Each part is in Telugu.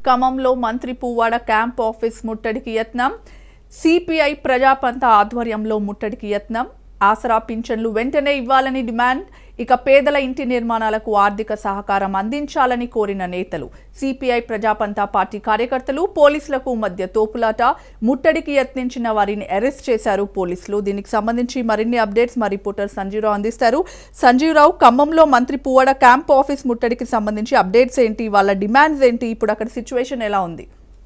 ఖమ్మంలో మంత్రి పువ్వాడ క్యాంప్ ఆఫీస్ ముట్టడికి యత్నం సిపిఐ ప్రజాపంత ఆధ్వర్యంలో ముట్టడికి యత్నం ఆసరా పింఛన్లు వెంటనే ఇవ్వాలని డిమాండ్ ఇక పేదల ఇంటి నిర్మాణాలకు ఆర్థిక సహకారం అందించాలని కోరిన నేతలు సిపిఐ ప్రజాపంత పార్టీ కార్యకర్తలు పోలీసులకు మధ్య తోపులాట ముట్టడికి యత్నించిన వారిని అరెస్ట్ చేశారు పోలీసులు దీనికి సంబంధించి మరిన్ని అప్డేట్స్ మా రిపోర్టర్ సంజీవరావు అందిస్తారు సంజీవరావు ఖమ్మంలో మంత్రి పువ్వాడ క్యాంప్ ఆఫీస్ ముట్టడికి సంబంధించి అప్డేట్స్ ఏంటి వాళ్ళ డిమాండ్స్ ఏంటి ఇప్పుడు అక్కడ సిచ్యువేషన్ ఎలా ఉంది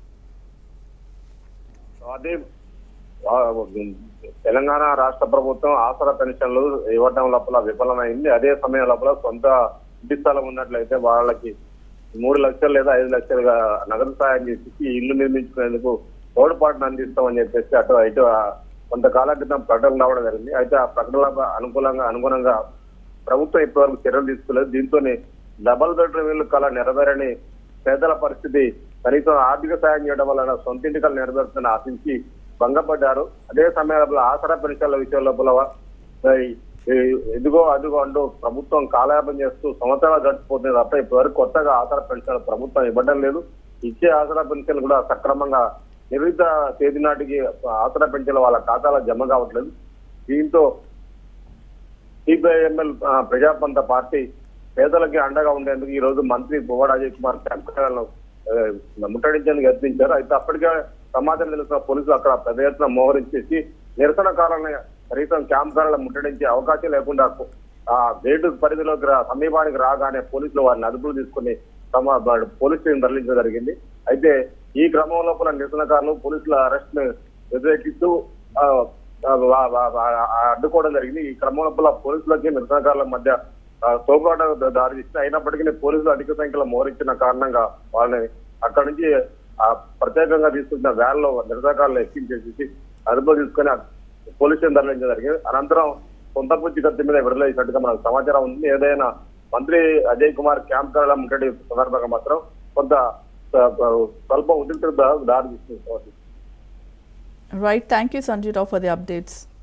అదే ఆ, తెలంగాణ రాష్ట్ర ప్రభుత్వం ఆసరా పెన్షన్లు ఇవ్వడం లోపల విఫలమైంది అదే సమయం లోపల సొంత ఇంటి స్థలం ఉన్నట్లయితే వాళ్ళకి మూడు లక్షలు లేదా ఐదు లక్షలుగా నగదు సాయం చేసి ఇల్లు నిర్మించుకునేందుకు తోడ్పాటును అందిస్తామని చెప్పేసి అటు ఇటు ఆ, కొంతకాలం క్రితం ప్రకటన రావడం జరిగింది అయితే ఆ ప్రకటనలకు అనుకూలంగా అనుగుణంగా ప్రభుత్వం ఇప్పటివరకు చర్యలు తీసుకోలేదు దీంతో డబల్ బెడ్రూమ్ ఇల్లు కళ నెరవేరని పేదల పరిస్థితి కనీసం ఆర్థిక సాయం చేయడం వలన సొంత ఇంటి కళ నెరవేరుతుందని ఆశించి భంగపడ్డారు అదే సమయంలో ఆసరా పెన్షన్ల విషయం లోపల ఈ- ఈ ఎదుగో అదుగో అంటూ ప్రభుత్వం కాలయాపన చేస్తూ సంవత్సరాలు గడిచిపోతుంది తప్ప ఇప్పటివరకు కొత్తగా ఆసరా పెన్షన్ ప్రభుత్వం ఇవ్వడం లేదు ఇచ్చే ఆసరా పెన్షన్ కూడా సక్రమంగా నిర్ణీత తేదీ నాటికి ఆసరా పెన్షన్ వాళ్ళ ఖాతాలో జమ కావట్లేదు దీంతో సిపిఐఎంఎల్ ప్రజాపంత పార్టీ పేదలకి అండగా ఉండేందుకు ఈ రోజు మంత్రి పువ్వాడ అజయ్ కుమార్ క్యాంపులను ముట్టడించేందుకు యత్నించారు అయితే అప్పటికే సమాచారం తెలిసిన పోలీసులు అక్కడ పెద్ద ఎత్తున మోహరించేసి నిరసనకారులను కనీసం క్యాంపులను ముట్టడించే అవకాశం లేకుండా ఆ గేటు పరిధిలోకి రా సమీపానికి రాగానే పోలీసులు వారిని అదుపులో తీసుకుని తమ బ- పోలీస్ స్టేషన్ తరలించడం జరిగింది అయితే ఈ క్రమం లోపల నిరసనకారులు పోలీసుల అరెస్ట్ ను వ్యతిరేకిస్తూ ఆ, ఆ, వా- వా- వా- అడ్డుకోవడం జరిగింది ఈ క్రమం లోపల పోలీసులకి నిరసనకారుల మధ్య ఆ, తోపులాట దారి తీసింది అయినప్పటికీ పోలీసులు అధిక సంఖ్యలో మోహరించిన కారణంగా వాళ్ళని అక్కడి నుంచి ఆ ప్రత్యేకంగా తీసుకున్న వ్యాన్ లో నిరసనకారులు ఎక్కించేసి అదుపులో తీసుకొని ఆ పోలీస్ స్టేషన్ తరలించడం జరిగింది అనంతరం సొంత పుచ్చి కత్తి మీద విడుదల చేసినట్టుగా మనకు సమాచారం ఉంది ఏదైనా మంత్రి అజయ్ కుమార్ క్యాంప్ కార్యాలయం ముట్టడి సందర్భంగా మాత్రం కొంత ఆ, స్వల్ప ఉద్రిక్తత దారి తీస్తుంది right thank you Sanjeevarao for the updates